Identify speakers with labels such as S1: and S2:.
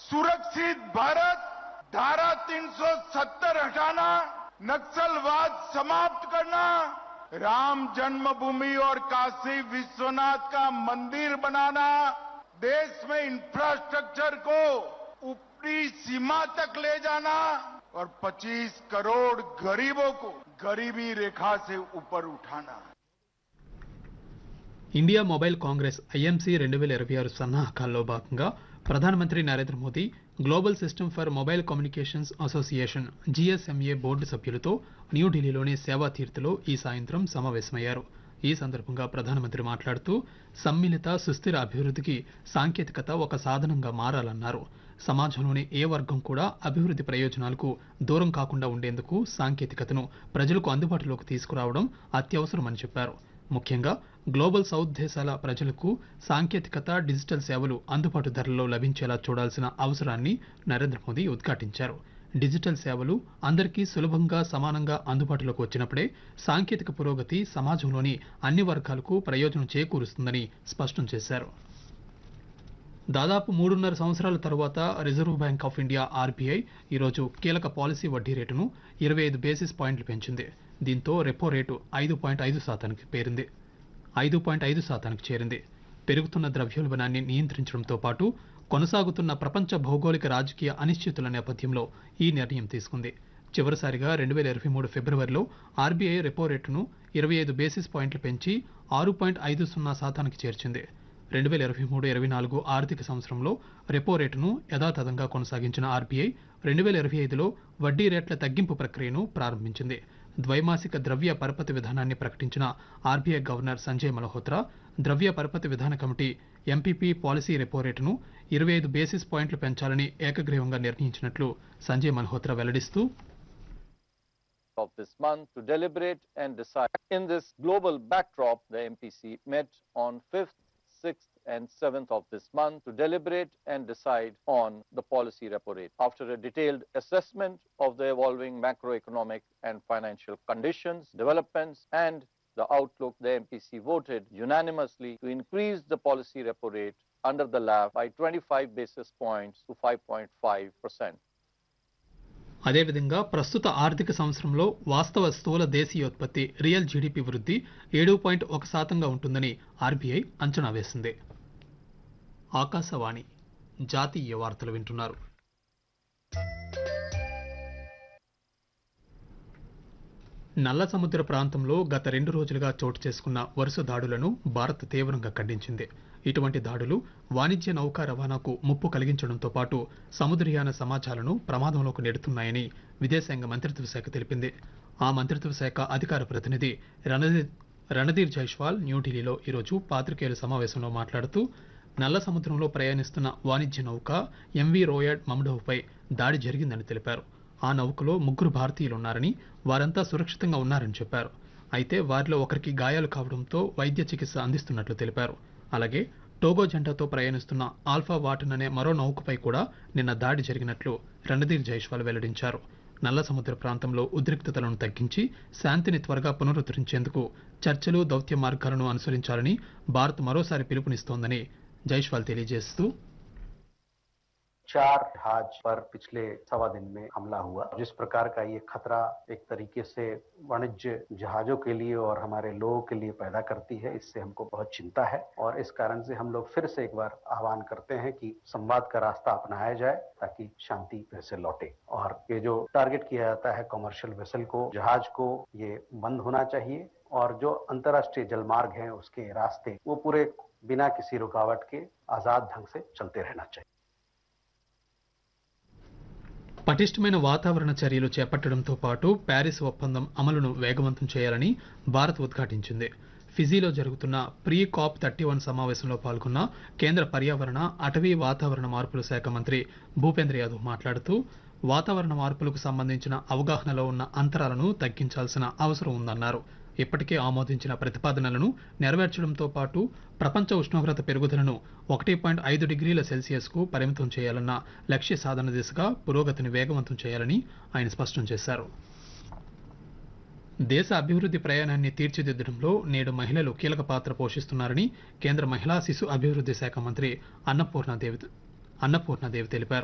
S1: सुरक्षित भारत धारा 370 हटाना नक्सलवाद समाप्त करना राम जन्मभूमि और काशी विश्वनाथ का मंदिर बनाना देश में इंफ्रास्ट्रक्चर को ऊपरी सीमा तक ले जाना और 25 करोड़ गरीबों को गरीबी रेखा से ऊपर उठाना
S2: ఇండియా మొబైల్ కాంగ్రెస్ ఐఎంసీ రెండు వేల ఇరవై ఆరు సన్నాహకాల్లో భాగంగా ప్రధానమంత్రి Narendra Modi global system for mobile communications association GSMA board సభ్యులతో న్యూఢిల్లీలోని సేవా తీర్థలో ఈ సాయంత్రం సమావేశమయ్యారు ఈ సందర్భంగా ప్రధానమంత్రి మాట్లాడుతూ సమ్మిళిత సుస్థిర అభివృద్ధికి సాంకేతికత ఒక సాధనంగా మారాలన్నారు సమాజంలోని ఏ వర్గం కూడా అభివృద్ధి ప్రయోజనాలకు దూరం కాకుండా ఉండేందుకు సాంకేతికతను ప్రజలకు అందుబాటులోకి తీసుకురావడం అత్యవసరమని చెప్పారు ముఖ్యంగా గ్లోబల్ సౌత్ దేశాల ప్రజలకు సాంకేతికత డిజిటల్ సేవలు అందుబాటు ధరల్లో లభించేలా చూడాల్సిన అవసరాన్ని నరేంద్ర మోదీ ఉద్ఘాటించారు డిజిటల్ సేవలు అందరికీ సులభంగా సమానంగా అందుబాటులోకి వచ్చినప్పుడే సాంకేతిక పురోగతి సమాజంలోని అన్ని వర్గాలకు ప్రయోజనం చేకూరుస్తుందని స్పష్టం చేశారు దాదాపు మూడున్నర సంవత్సరాల తరువాత reserve bank of India RBI ఈరోజు కీలక పాలసీ వడ్డీ రేటును ఇరవై ఐదు బేసిస్ పాయింట్లు పెంచింది దీంతో రెపో రేటు ఐదు పాయింట్ ఐదు శాతానికి పేరింది ఐదు పాయింట్ ఐదు శాతానికి చేరింది పెరుగుతున్న ద్రవ్యోల్బణాన్ని నియంత్రించడంతో పాటు కొనసాగుతున్న ప్రపంచ భౌగోళిక రాజకీయ అనిశ్చితుల నేపథ్యంలో ఈ నిర్ణయం తీసుకుంది చివరిసారిగా రెండు వేల ఇరవై మూడు ఫిబ్రవరిలో ఆర్బీఐ రెపో రేటును ఇరవై ఐదు బేసిస్ పాయింట్లు పెంచి ఆరు పాయింట్ ఐదు సున్నా శాతానికి చేర్చింది రెండు వేల ఇరవై మూడు ఇరవై నాలుగు ఆర్థిక సంవత్సరంలో రెపో రేటును యథాతథంగా కొనసాగించిన ఆర్బీఐ రెండు వేల ఇరవై ఐదులో వడ్డీ రేట్ల తగ్గింపు ప్రక్రియను ప్రారంభించింది ద్వైమాసిక ద్రవ్య పరపతి విధానాన్ని ప్రకటించిన ఆర్బీఐ గవర్నర్ సంజయ్ మల్హోత్రా ద్రవ్య పరపతి విధాన కమిటీ ఎంపీపీ పాలసీ రెపో రేటును ఇరవై ఐదు బేసిస్ పాయింట్లు పెంచాలని ఏకగ్రీవంగా నిర్ణయించినట్లు Sanjay Malhotra వెల్లడిస్తూ
S3: of this month to deliberate and decide. In this global backdrop, the MPC met on 5th, 6th, and 7th of this month to deliberate and decide on the policy repo rate. After a detailed assessment of the evolving macroeconomic and financial conditions, developments, and the outlook, the MPC voted unanimously to increase the policy repo rate under the LAF by 25 basis points to 5.5 percent.
S2: అదేవిధంగా ప్రస్తుత ఆర్థిక సంవత్సరంలో వాస్తవ స్థూల దేశీయోత్పత్తి real GDP వృద్ధి ఏడు point ఒక శాతంగా ఉంటుందని ఆర్బీఐ అంచనా వేసింది ఆకాశవాణి జాతీయ వార్తలు వింటున్నారు నల్ల సముద్ర ప్రాంతంలో గత రెండు రోజులుగా చోటు చేసుకున్న వరుస దాడులను భారత్ తీవ్రంగా ఖండించింది ఇటువంటి దాడులు వాణిజ్య నౌకా రవాణాకు ముప్పు కలిగించడంతో పాటు సముద్రయాన సమాచారాలను ప్రమాదంలోకి నెడుతున్నాయని విదేశాంగ మంత్రిత్వ శాఖ తెలిపింది ఆ మంత్రిత్వ శాఖ అధికార ప్రతినిధి రణధీర్ రణధీర్ జైష్వాల్ న్యూఢిల్లీలో ఈరోజు పాత్రికేయుల సమావేశంలో మాట్లాడుతూ నల్ల సముద్రంలో ప్రయాణిస్తున్న వాణిజ్య నౌక ఎంవి రోయడ్ మమ్డోవ్పై దాడి జరిగిందని తెలిపారు ఆ నౌకలో ముగ్గురు భారతీయులున్నారని వారంతా సురక్షితంగా ఉన్నారని చెప్పారు అయితే వారిలో ఒకరికి గాయాలు కావడంతో వైద్య చికిత్స అందిస్తున్నట్లు తెలిపారు అలాగే టోగో జెండాతో ప్రయాణిస్తున్న ఆల్ఫా వాటన్ అనే మరో నౌకపై కూడా నిన్న దాడి జరిగినట్లు రణధీర్ జైష్వాల్ వెల్లడించారు నల్ల సముద్ర ప్రాంతంలో ఉద్రిక్తతలను తగ్గించి శాంతిని త్వరగా పునరుద్ధరించేందుకు చర్చలు దౌత్య మార్గాలను అనుసరించాలని భారత్ మరోసారి పిలుపునిస్తోందని జైష్వాల్ తెలియజేస్తూ
S4: चार जहाज पर पिछले सवा दिन में हमला हुआ जिस प्रकार का ये खतरा एक तरीके से वाणिज्य जहाजों के लिए और हमारे लोगों के लिए पैदा करती है इससे हमको बहुत चिंता है और इस कारण से हम लोग फिर से एक बार आह्वान करते हैं कि संवाद का रास्ता अपनाया जाए ताकि शांति फिर से लौटे और ये जो टारगेट किया जाता है कमर्शियल वेसल को जहाज को ये बंद होना चाहिए और जो अंतर्राष्ट्रीय जलमार्ग हैं उसके रास्ते वो पूरे बिना किसी रुकावट के आजाद ढंग से चलते रहना चाहिए
S2: పటిష్టమైన వాతావరణ చర్యలు చేపట్టడంతో పాటు ప్యారిస్ ఒప్పందం అమలును వేగవంతం చేయాలని భారత్ ఉద్ఘాటించింది ఫిజీలో జరుగుతున్న ప్రీ కాప్ థర్టీ వన్ సమావేశంలో పాల్గొన్న కేంద్ర పర్యావరణ అటవీ వాతావరణ మార్పుల శాఖ మంత్రి భూపేంద్ర యాదవ్ మాట్లాడుతూ వాతావరణ మార్పులకు సంబంధించిన అవగాహనలో ఉన్న అంతరాలను తగ్గించాల్సిన అవసరం ఉందన్నారు ఇప్పటికే ఆమోదించిన ప్రతిపాదనలను నెరవేర్చడంతో పాటు ప్రపంచ ఉష్ణోగ్రత పెరుగుదలను ఒకటి పాయింట్ ఐదు డిగ్రీల సెల్సియస్కు పరిమితం చేయాలన్న లక్ష్య సాధన దిశగా పురోగతిని వేగవంతం చేయాలని ఆయన స్పష్టం చేశారు దేశ అభివృద్ధి ప్రయాణాన్ని తీర్చిదిద్దడంలో నేడు మహిళలు కీలక పాత్ర పోషిస్తున్నారని కేంద్ర మహిళా శిశు అభివృద్ధి శాఖ మంత్రి అన్నపూర్ణాదేవి అన్నపూర్ణాదేవి తెలిపారు